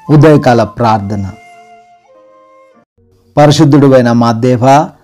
ఉదయకాల ప్రార్థన పరిశుద్ధుడువైన మా దేవ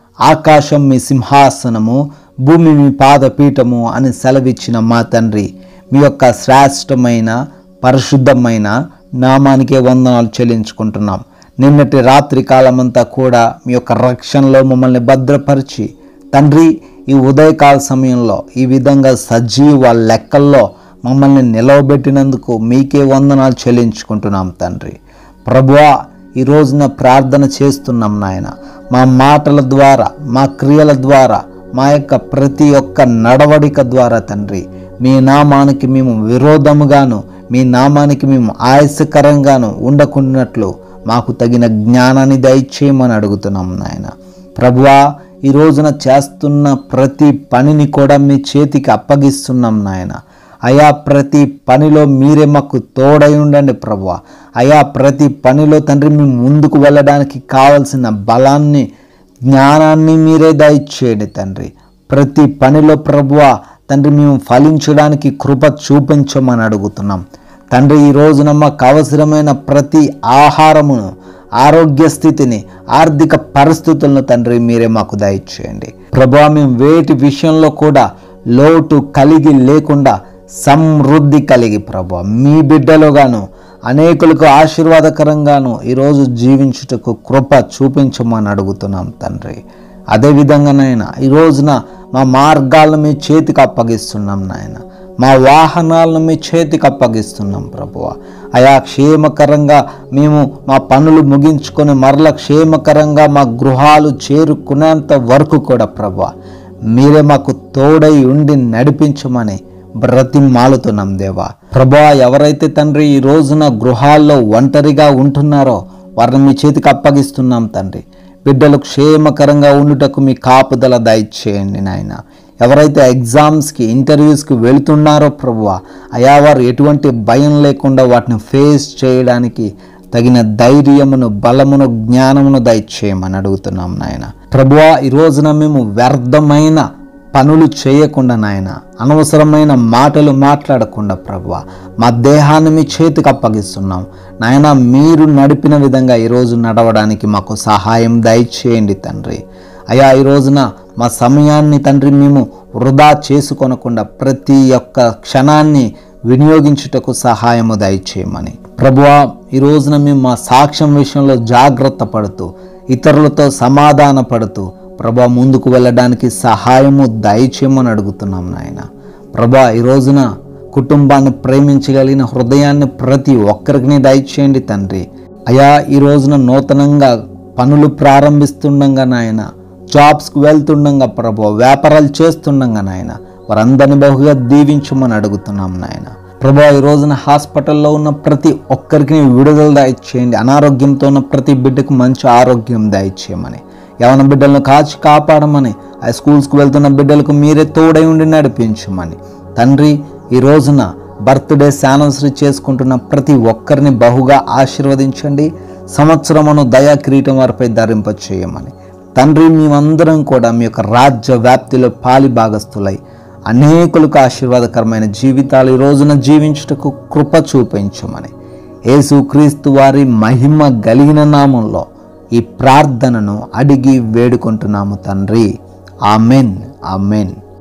ఆకాశం మీ సింహాసనము భూమి మీ పాదపీఠము అని సెలవిచ్చిన మా తండ్రి మీ యొక్క శ్రేష్టమైన పరిశుద్ధమైన నామానికే వందనాలు చెల్లించుకుంటున్నాం నిన్నటి రాత్రి కాలమంతా కూడా మీ యొక్క రక్షణలో మమ్మల్ని భద్రపరిచి తండ్రి ఈ ఉదయకాల సమయంలో ఈ విధంగా సజీవ లెక్కల్లో మమ్మల్ని నిలవబెట్టినందుకు మీకే వందనాలు చెల్లించుకుంటున్నాం తండ్రి ప్రభువా ఈ రోజున ప్రార్థన చేస్తున్నాం నాయన మా మాటల ద్వారా మా క్రియల ద్వారా మా యొక్క ప్రతి ఒక్క నడవడిక ద్వారా తండ్రి మీ నామానికి మేము విరోధముగాను మీ నామానికి మేము ఆయాసకరంగాను ఉండకున్నట్లు మాకు తగిన జ్ఞానాన్ని దయచేయమని అడుగుతున్నాం నాయన ప్రభువా ఈ రోజున చేస్తున్న ప్రతి పనిని కూడా మీ చేతికి అప్పగిస్తున్నాం నాయన అయా ప్రతి పనిలో మీరే మాకు తోడై ఉండండి ప్రభు అయా ప్రతి పనిలో తండ్రి మేము ముందుకు వెళ్ళడానికి కావలసిన బలాన్ని జ్ఞానాన్ని మీరే దయచేయండి తండ్రి ప్రతి పనిలో ప్రభువ తండ్రి మేము ఫలించడానికి కృప చూపించమని అడుగుతున్నాం తండ్రి ఈ రోజున మాకు అవసరమైన ప్రతి ఆహారమును ఆరోగ్య స్థితిని ఆర్థిక పరిస్థితులను తండ్రి మీరే మాకు దయచేయండి ప్రభా మేము వేటి విషయంలో కూడా లోటు కలిగి లేకుండా సమృద్ధి కలిగి ప్రభా మీ బిడ్డలుగాను అనేకులకు ఆశీర్వాదకరంగాను ఈరోజు జీవించుటకు కృప చూపించమని అడుగుతున్నాం తండ్రి అదేవిధంగా నాయన ఈ రోజున మా మార్గాలను మీ చేతికి అప్పగిస్తున్నాం నాయన మా వాహనాలను మీ చేతికి అప్పగిస్తున్నాం ప్రభువ అయా క్షేమకరంగా మేము మా పనులు ముగించుకొని మరల క్షేమకరంగా మా గృహాలు చేరుకునేంత వరకు కూడా ప్రభువ మీరే మాకు తోడై ఉండి నడిపించమని బ్రతిమాలుతున్నాం దేవా ప్రభా ఎవరైతే తండ్రి ఈ రోజున గృహాల్లో ఒంటరిగా ఉంటున్నారో వారిని మీ చేతికి అప్పగిస్తున్నాం తండ్రి బిడ్డలు క్షేమకరంగా ఉండుటకు మీ కాపుదల దయచేయండి నాయన ఎవరైతే ఎగ్జామ్స్కి ఇంటర్వ్యూస్కి వెళుతున్నారో ప్రభువ అయా వారు ఎటువంటి భయం లేకుండా వాటిని ఫేస్ చేయడానికి తగిన ధైర్యమును బలమును జ్ఞానమును దయచేయమని అడుగుతున్నాం నాయన ప్రభువా ఈ రోజున మేము వ్యర్థమైన పనులు చేయకుండా నాయన అనవసరమైన మాటలు మాట్లాడకుండా ప్రభువ మా దేహాన్ని మీ చేతికి అప్పగిస్తున్నాం నాయన మీరు నడిపిన విధంగా ఈరోజు నడవడానికి మాకు సహాయం దయచేయండి తండ్రి అయా ఈ రోజున మా సమయాన్ని తండ్రి మేము వృధా చేసుకొనకుండా ప్రతి ఒక్క క్షణాన్ని వినియోగించుటకు సహాయము దయచేయమని ప్రభువా ఈ రోజున మేము మా సాక్ష్యం విషయంలో జాగ్రత్త పడుతూ ఇతరులతో సమాధాన పడుతూ ప్రభా ముందుకు వెళ్ళడానికి సహాయము దయచేయమని అడుగుతున్నాం నాయన ప్రభా ఈ రోజున కుటుంబాన్ని ప్రేమించగలిగిన హృదయాన్ని ప్రతి ఒక్కరికి దయచేయండి తండ్రి అయా ఈ రోజున నూతనంగా పనులు ప్రారంభిస్తుండగా నాయన జాబ్స్కి వెళ్తుండగా ప్రభు వ్యాపారాలు చేస్తుండగా నాయన వారందరిని బహుగా దీవించమని అడుగుతున్నాం నాయన ప్రభా ఈ రోజున హాస్పిటల్లో ఉన్న ప్రతి ఒక్కరికి విడుదల దయచేయండి అనారోగ్యంతో ఉన్న ప్రతి బిడ్డకు మంచి ఆరోగ్యం దయచేయమని యవన బిడ్డలను కాచి కాపాడమని ఆ స్కూల్స్కి వెళ్తున్న బిడ్డలకు మీరే తోడై ఉండి నడిపించమని తండ్రి ఈ రోజున బర్త్డే శానివర్సరీ చేసుకుంటున్న ప్రతి ఒక్కరిని బహుగా ఆశీర్వదించండి సంవత్సరమును దయా కిరీటం వారిపై ధరింప చేయమని తండ్రి మేమందరం కూడా మీ యొక్క రాజ్య వ్యాప్తిలో పాలి భాగస్థులై అనేకులకు ఆశీర్వాదకరమైన జీవితాలు ఈ రోజున జీవించుటకు కృప చూపించమని యేసుక్రీస్తు వారి మహిమ కలిగిన నామంలో ఈ ప్రార్థనను అడిగి వేడుకుంటున్నాము తండ్రి ఆమెన్ ఆమెన్